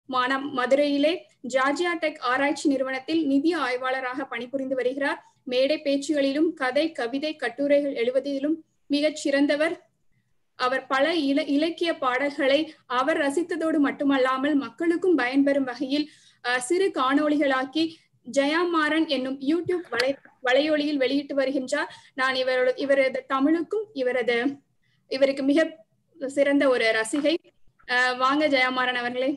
மானம் மதுரையிலே Georgia tech ஆராய்ச்சி நிறுவனத்தில் நிதி ஆய்வாளராக பணிபுரிந்து வருகிறார் மேடை பேச்சுகளிலும் கதை கவிதை கட்டுரைகள் எழுதுவதிலும் மிகச் சிறந்தவர் அவர் பல இல இலக்கிய பாடல்களை அவர் ரசித்ததோடு மட்டுமல்லாமல் மக்களுக்கும் பயன்பெறும் வகையில் சிறு காணொளிகளாக்கி ஜெயாமாறன் என்னும் யூடியூப் வலை வலையொலியில் வெளியிட்டு வருகின்றார் நான் இவரோட இவரது தமிழுக்கும் இவரது இவருக்கு மிக சிறந்த ஒரு ரசிகை வாங்க ஜெயாமாறன் அவர்களே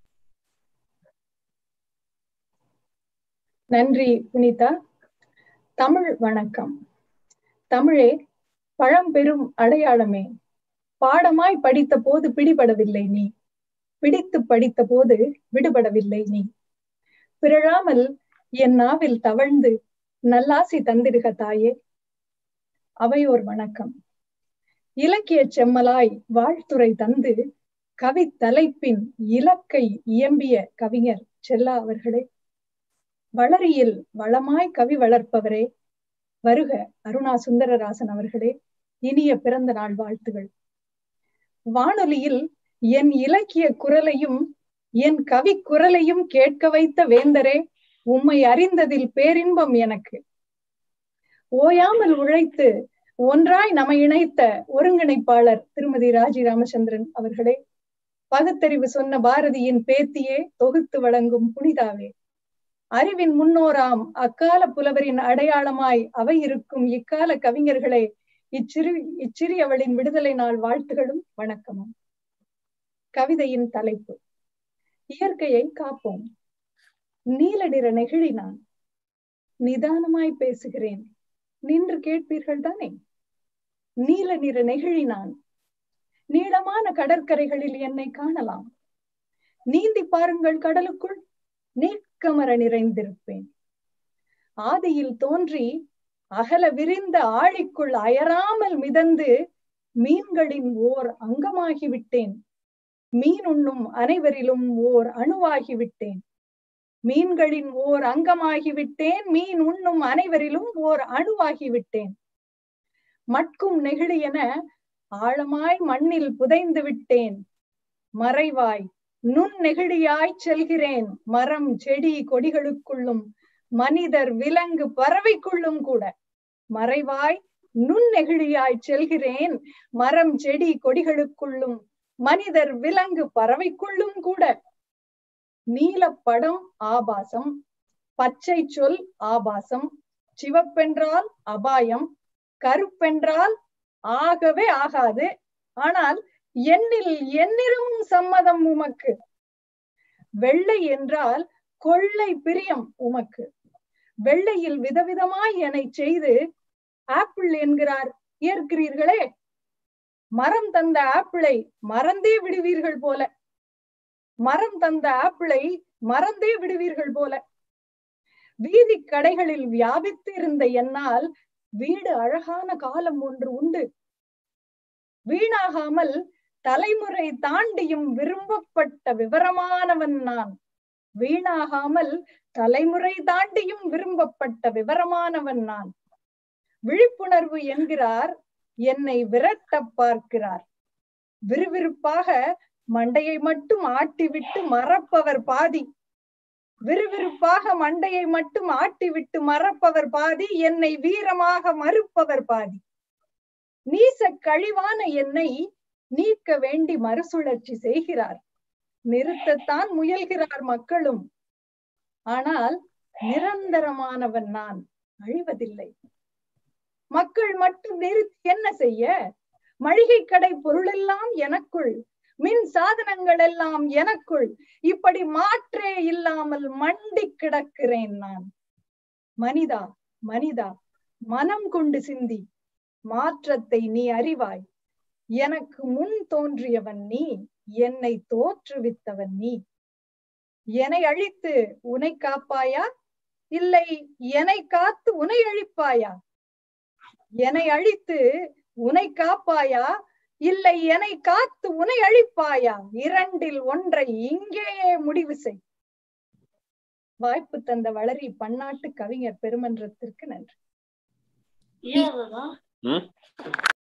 நன்றி புனிதா தமிழ் வணக்கம் தமிழே பழம்பெரும் அடையாளமே பாடமாய் படித்த போது பிடிபடவில்லை நீ பிடித்து படித்த போது விடுபடவில்லை நீ பிறழாமல் என் நாவில் தவழ்ந்து நல்லாசி தந்திருக தாயே அவையோர் வணக்கம் இலக்கிய செம்மலாய் வாழ்த்துறை தந்து கவி தலைப்பின் இலக்கை இயம்பிய கவிஞர் செல்லா அவர்களே வளரியில் வளமாய் கவி வளர்ப்பவரே வருக அருணா சுந்தரராசன் அவர்களே இனிய பிறந்த நாள் வாழ்த்துகள் வானொலியில் என் இலக்கிய குரலையும் என் கவி குரலையும் கேட்க வைத்த வேந்தரே உம்மை அறிந்ததில் பேரின்பம் எனக்கு ஓயாமல் உழைத்து ஒன்றாய் நம்மை இணைத்த ஒருங்கிணைப்பாளர் திருமதி ராஜி ராமச்சந்திரன் அவர்களே பகுத்தறிவு சொன்ன பாரதியின் பேத்தியே தொகுத்து வழங்கும் புனிதாவே அறிவின் முன்னோராம் அக்கால புலவரின் அடையாளமாய் அவை இருக்கும் இக்கால கவிஞர்களே இச்சிறு இச்சிறியவளின் விடுதலை நாள் வாழ்த்துகளும் வணக்கமும் கவிதையின் தலைப்பு இயற்கையை காப்போம் நீல நிற நெகிழி நான் நிதானமாய் பேசுகிறேன் நின்று கேட்பீர்கள் தானே நீல நிற நெகிழி நான் நீளமான கடற்கரைகளில் என்னை காணலாம் நீந்தி பாருங்கள் கடலுக்குள் நீக்கமர நிறைந்திருப்பேன் ஆதியில் தோன்றி அகல விரிந்த ஆழிக்குள் அயராமல் மிதந்து மீன்களின் ஓர் அங்கமாகிவிட்டேன் மீன் உண்ணும் அனைவரிலும் ஓர் அணுவாகிவிட்டேன் மீன்களின் ஓர் அங்கமாகிவிட்டேன் மீன் உண்ணும் அனைவரிலும் ஓர் அணுவாகிவிட்டேன் மட்கும் நெகிழி என ஆழமாய் மண்ணில் புதைந்து விட்டேன் மறைவாய் நுண் நெகிழியாய் செல்கிறேன் மரம் செடி கொடிகளுக்குள்ளும் மனிதர் விலங்கு பறவைக்குள்ளும் கூட மறைவாய் நுண்ணெகிழியாய் செல்கிறேன் மரம் செடி கொடிகளுக்குள்ளும் மனிதர் விலங்கு பறவைக்குள்ளும் கூட நீலப்படம் ஆபாசம் பச்சை சொல் ஆபாசம் சிவப்பென்றால் அபாயம் கருப்பென்றால் ஆகவே ஆகாது ஆனால் எண்ணில் எந்நிறமும் சம்மதம் உமக்கு வெள்ளை என்றால் கொள்ளை பிரியம் உமக்கு வெள்ளையில் விதவிதமாய் என செய்து ஆப்பிள் என்கிறார் ஏற்கிறீர்களே மரம் தந்த ஆப்பிளை மறந்தே விடுவீர்கள் போல மரம் தந்த ஆப்பிளை மறந்தே விடுவீர்கள் போல வீதி கடைகளில் வியாபித்து இருந்த என்னால் வீடு அழகான காலம் ஒன்று உண்டு வீணாகாமல் தலைமுறை தாண்டியும் விரும்பப்பட்ட விவரமானவன் நான் வீணாகாமல் தலைமுறை தாண்டியும் விரும்பப்பட்ட விவரமானவன் நான் விழிப்புணர்வு என்கிறார் என்னை விரட்ட பார்க்கிறார் விறுவிறுப்பாக மண்டையை மட்டும் ஆட்டிவிட்டு மறப்பவர் பாதி விறுவிறுப்பாக மண்டையை மட்டும் ஆட்டிவிட்டு மறப்பவர் பாதி என்னை வீரமாக மறுப்பவர் பாதி நீச கழிவான என்னை நீக்க வேண்டி மறுசுழற்சி செய்கிறார் நிறுத்தத்தான் முயல்கிறார் மக்களும் ஆனால் நிரந்தரமானவன் நான் அழிவதில்லை மக்கள் மட்டும் நிறுத்தி என்ன செய்ய மளிகை கடை பொருளெல்லாம் எனக்குள் மின் சாதனங்கள் எல்லாம் எனக்குள் இப்படி மாற்றே இல்லாமல் மண்டி கிடக்கிறேன் நான் மனிதா மனிதா மனம் கொண்டு சிந்தி மாற்றத்தை நீ அறிவாய் எனக்கு முன் தோன்றியவன் நீ என்னை தோற்றுவித்தவன் நீ என்னை அழித்து உனை காப்பாயா இல்லை என்னை காத்து உனை அழிப்பாயா என்னை அழித்து உனை காப்பாயா இல்லை என்னை காத்து உனை அழிப்பாயா இரண்டில் ஒன்றை இங்கேயே முடிவு செய் வாய்ப்பு தந்த வளரி பன்னாட்டு கவிஞர் பெருமன்றத்திற்கு நன்றி